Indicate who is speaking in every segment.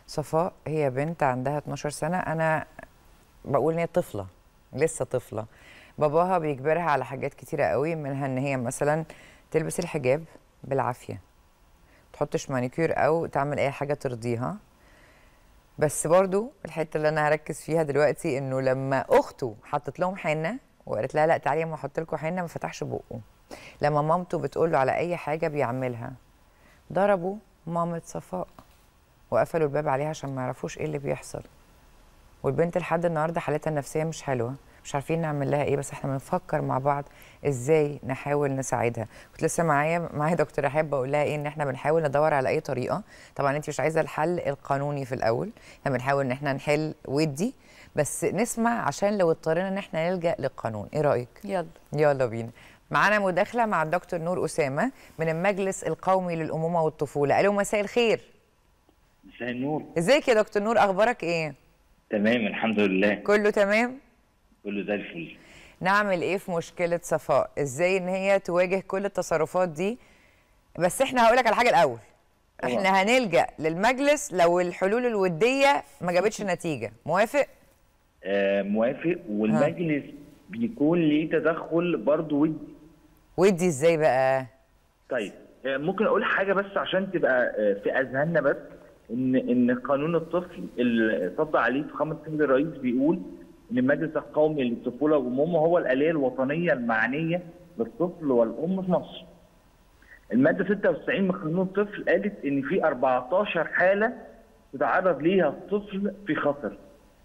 Speaker 1: صفاء هي بنت عندها 12 سنه انا بقول ان هي طفله لسه طفله باباها بيجبرها على حاجات كتيره قوي منها ان هي مثلا تلبس الحجاب بالعافيه تحطش مانيكير او تعمل اي حاجه ترضيها بس برضو الحته اللي انا هركز فيها دلوقتي انه لما اخته حطت لهم حنه وقالت لها لا تعالي اما احط لكم حنه ما فتحش بقه لما مامته بتقول له على اي حاجه بيعملها ضربوا مامة صفاء وقفلوا الباب عليها عشان ما يعرفوش ايه اللي بيحصل والبنت لحد النهارده حالتها النفسيه مش حلوه مش عارفين نعمل لها ايه بس احنا بنفكر مع بعض ازاي نحاول نساعدها كنت لسه معايا معايا دكتور رحاب بقول لها ايه ان احنا بنحاول ندور على اي طريقه طبعا انت مش عايزه الحل القانوني في الاول احنا بنحاول ان احنا نحل ودي بس نسمع عشان لو اضطرينا ان احنا نلجا للقانون ايه رايك
Speaker 2: يلا
Speaker 1: يلا بينا معانا مداخله مع الدكتور نور اسامه من المجلس القومي للامومه والطفوله الو مساء الخير
Speaker 3: مساء النور
Speaker 1: ازيك يا دكتور نور اخبارك ايه
Speaker 3: تمام الحمد لله
Speaker 1: كله تمام
Speaker 3: كله زي الفل
Speaker 1: نعمل ايه في مشكله صفاء ازاي ان هي تواجه كل التصرفات دي بس احنا هقولك على حاجه الاول
Speaker 3: طبعا.
Speaker 1: احنا هنلجا للمجلس لو الحلول الوديه ما جابتش نتيجه موافق
Speaker 3: آه موافق والمجلس بيكون ليه تدخل برضه ودي
Speaker 1: ودي ازاي بقى
Speaker 3: طيب آه ممكن اقول حاجه بس عشان تبقى آه في اذهاننا بس ان ان قانون الطفل اللي صدى عليه فخامه السيد الرئيس بيقول ان المجلس القومي للطفوله والامومه هو الاليه الوطنيه المعنيه للطفل والام في مصر. الماده 96 من قانون الطفل قالت ان في 14 حاله يتعرض ليها الطفل في خطر.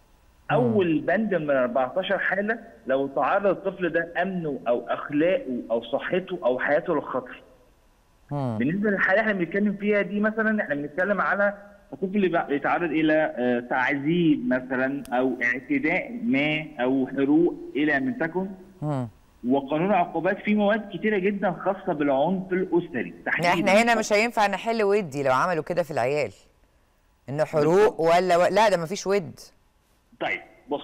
Speaker 3: اول بند من 14 حاله لو تعرض الطفل ده امنه او اخلاقه او صحته او حياته للخطر.
Speaker 1: مم.
Speaker 3: بالنسبه للحاله اللي احنا بنتكلم فيها دي مثلا احنا بنتكلم على الطفل اللي بقى- يتعرض الى آه، تعذيب مثلا او اعتداء ما او حروق الى من تكن
Speaker 1: مم.
Speaker 3: وقانون العقوبات فيه مواد كتيره جدا خاصه بالعنف الاسري تحديدا
Speaker 1: احنا هنا مش هينفع نحل ودي لو عملوا كده في العيال انه حروق ولا و... لا ده مفيش ود
Speaker 3: طيب بص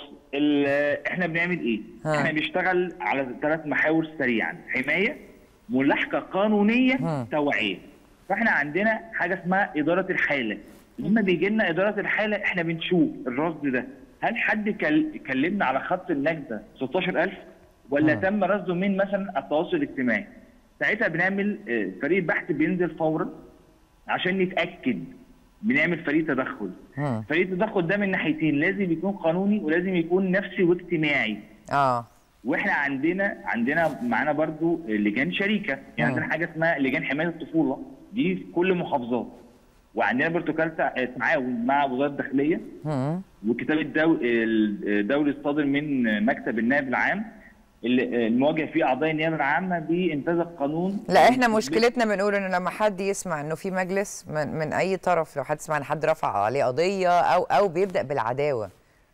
Speaker 3: ال- احنا بنعمل ايه؟
Speaker 1: ها.
Speaker 3: احنا بنشتغل على ثلاث محاور سريعا حمايه ملاحقه قانونيه
Speaker 1: ها.
Speaker 3: توعيه فاحنا عندنا حاجه اسمها اداره الحاله لما بيجي لنا اداره الحاله احنا بنشوف الرصد ده هل حد كل- كلمنا على خط النجده 16000 ولا
Speaker 1: ها.
Speaker 3: تم رصده من مثلا التواصل الاجتماعي ساعتها بنعمل آه، فريق بحث بينزل فورا عشان نتاكد بنعمل فريق تدخل
Speaker 1: مم.
Speaker 3: فريق التدخل ده من ناحيتين لازم يكون قانوني ولازم يكون نفسي واجتماعي
Speaker 1: اه
Speaker 3: واحنا عندنا عندنا معانا برضو لجان شريكه
Speaker 1: مم.
Speaker 3: يعني عندنا حاجه اسمها لجان حمايه الطفوله دي في كل المحافظات وعندنا بروتوكول تع- تعاون مع وزاره الداخليه
Speaker 1: مم.
Speaker 3: والكتاب الدو- الدولي الصادر من مكتب النائب العام اللي المواجهه فيه اعضاء النيابه العامه بانفاذ القانون
Speaker 1: لا احنا مشكلتنا بنقول ان لما حد يسمع انه في مجلس من, من اي طرف لو حد سمع ان حد رفع عليه قضيه او او بيبدا بالعداوه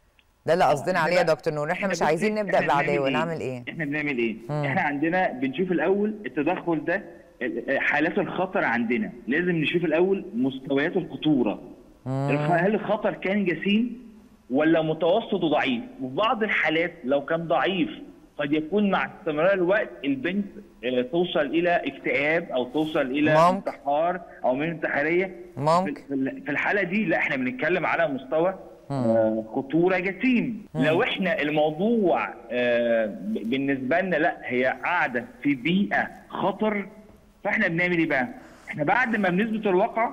Speaker 1: ده اللي قصدنا
Speaker 3: إحنا
Speaker 1: عليه يا
Speaker 3: بقى-
Speaker 1: دكتور نور احنا مش
Speaker 3: بصي،
Speaker 1: عايزين نبدا
Speaker 3: إحنا بنعمل
Speaker 1: بعداوه نعمل ايه
Speaker 3: احنا بنعمل ايه؟
Speaker 1: مم.
Speaker 3: احنا عندنا بنشوف الاول التدخل ده ال- حالات الخطر عندنا لازم نشوف الاول مستويات الخطوره الخ- هل الخطر كان جسيم ولا متوسط وضعيف وفي بعض الحالات لو كان ضعيف قد يكون مع استمرار الوقت البنت آه، توصل الى اكتئاب او توصل الى
Speaker 1: ممكن.
Speaker 3: انتحار او من انتحاريه
Speaker 1: ممكن.
Speaker 3: في ال- في الحاله دي لا احنا بنتكلم على مستوى آه، خطوره جسيم لو احنا الموضوع آه، ب- بالنسبه لنا لا هي قاعده في بيئه خطر فاحنا بنعمل ايه بقى؟ احنا بعد ما بنثبت الواقع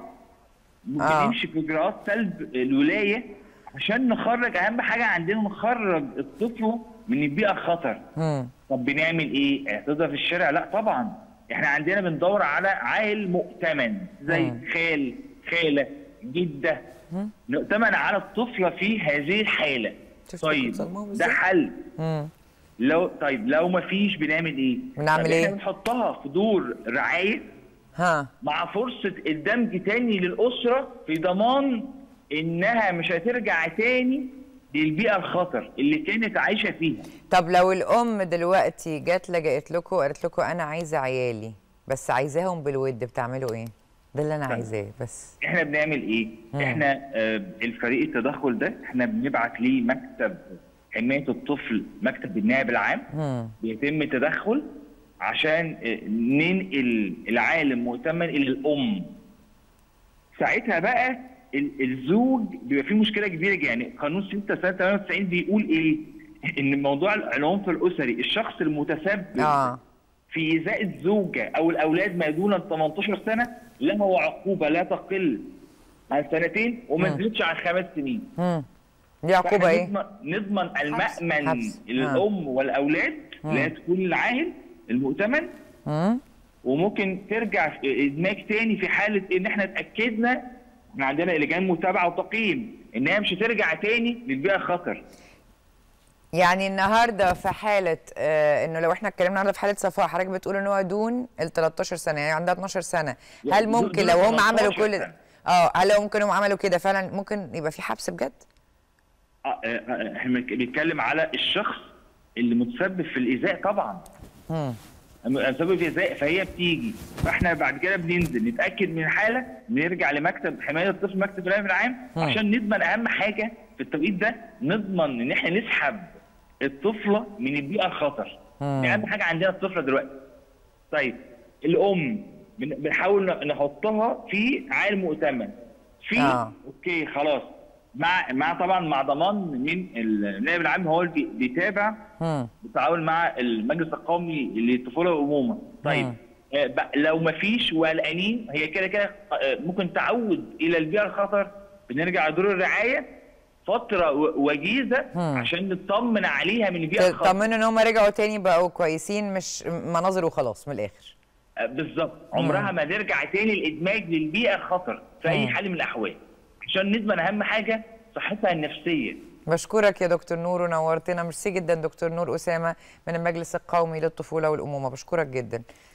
Speaker 1: آه.
Speaker 3: بنمشي في اجراءات سلب الولايه عشان نخرج اهم حاجه عندنا نخرج الطفل من البيئه الخطر
Speaker 1: مم.
Speaker 3: طب بنعمل ايه؟ اعتذر في الشارع؟ لا طبعا احنا عندنا بندور على عائل مؤتمن زي
Speaker 1: مم.
Speaker 3: خال خاله جده نؤتمن على الطفله في هذه الحاله
Speaker 1: شفتوا
Speaker 3: طيب
Speaker 1: كنت ظلمهم
Speaker 3: ده
Speaker 1: إزاي؟
Speaker 3: حل
Speaker 1: مم.
Speaker 3: لو طيب لو ما فيش بنعمل ايه؟
Speaker 1: بنعمل
Speaker 3: طب
Speaker 1: إيه؟
Speaker 3: احنا بنحطها في دور رعايه
Speaker 1: ها
Speaker 3: مع فرصة الدمج تاني للأسرة في ضمان إنها مش هترجع تاني للبيئة الخطر اللي كانت عايشة فيها
Speaker 1: طب لو الام دلوقتي جت لجأت لكم وقالت لكم انا عايزه عيالي بس عايزاهم بالود بتعملوا ايه ده اللي انا
Speaker 3: طيب.
Speaker 1: عايزاه بس
Speaker 3: إحنا بنعمل إيه؟
Speaker 1: مم.
Speaker 3: إحنا آه الفريق التدخل ده إحنا بنبعت ليه مكتب حماية الطفل مكتب النائب العام
Speaker 1: مم.
Speaker 3: بيتم التدخل عشان آه، ننقل العالم مؤتمن إلى الأم ساعتها بقى ال- الزوج بيبقى فيه مشكله كبيره يعني قانون 6 سنه 98 بيقول ايه؟ ان موضوع العنف الاسري الشخص المتسبب
Speaker 1: اه
Speaker 3: في ايذاء الزوجه او الاولاد ما دون ال 18 سنه له عقوبه لا تقل عن سنتين وما
Speaker 1: مم.
Speaker 3: تزيدش عن خمس سنين
Speaker 1: امم دي عقوبه
Speaker 3: فإحنا
Speaker 1: ايه
Speaker 3: نضمن, نضمن المأمن
Speaker 1: حبس.
Speaker 3: للام والاولاد لا تكون العاهل المؤتمن
Speaker 1: امم
Speaker 3: وممكن ترجع في ادماج تاني في حاله ان احنا اتاكدنا احنا عندنا لجان متابعه وتقييم انها مش هترجع تاني للبيئه الخطر
Speaker 1: يعني النهارده في حاله آه انه لو احنا اتكلمنا النهارده في حاله صفاء حضرتك بتقول ان هو دون ال 13 سنه يعني عندها 12 سنه
Speaker 3: يعني
Speaker 1: هل
Speaker 3: دون-
Speaker 1: ممكن
Speaker 3: دون
Speaker 1: لو هم
Speaker 3: 13
Speaker 1: عملوا كل
Speaker 3: سنة.
Speaker 1: ده اه هل لو ممكن هم عملوا كده فعلا ممكن يبقى في حبس بجد؟
Speaker 3: آه، آه، آه، احنا بنتكلم على الشخص اللي متسبب في الايذاء طبعا
Speaker 1: امم
Speaker 3: متسبب في الايذاء فهي بتيجي فاحنا بعد كده بننزل نتاكد من الحاله نرجع لمكتب حمايه الطفل مكتب الامن العام
Speaker 1: مم.
Speaker 3: عشان نضمن اهم حاجه في التوقيت ده نضمن ان احنا نسحب الطفله من البيئه الخطر
Speaker 1: مم.
Speaker 3: دي اهم حاجه عندنا الطفله دلوقتي طيب الام بن- بنحاول ن- نحطها في عائل مؤتمن في
Speaker 1: آه.
Speaker 3: اوكي خلاص مع مع طبعا مع ضمان من النائب العام هو اللي بي- بيتابع
Speaker 1: امم
Speaker 3: بالتعاون مع المجلس القومي للطفوله والامومه طيب
Speaker 1: مم.
Speaker 3: آه، ب- لو ما فيش وقلقانين هي كده كده آه، ممكن تعود الى البيئه الخطر بنرجع لدور الرعايه فتره و- وجيزه
Speaker 1: مم.
Speaker 3: عشان نطمن عليها من البيئه الخطر
Speaker 1: تطمنوا ان هم رجعوا تاني بقوا كويسين مش مناظر وخلاص من الاخر
Speaker 3: آه، بالظبط عمرها ما نرجع تاني الادماج للبيئه الخطر في اي
Speaker 1: مم.
Speaker 3: حال من الاحوال عشان نضمن اهم حاجه صحتها النفسيه
Speaker 1: بشكرك يا دكتور نور ونورتنا ميرسي جدا دكتور نور اسامه من المجلس القومي للطفوله والامومه بشكرك جدا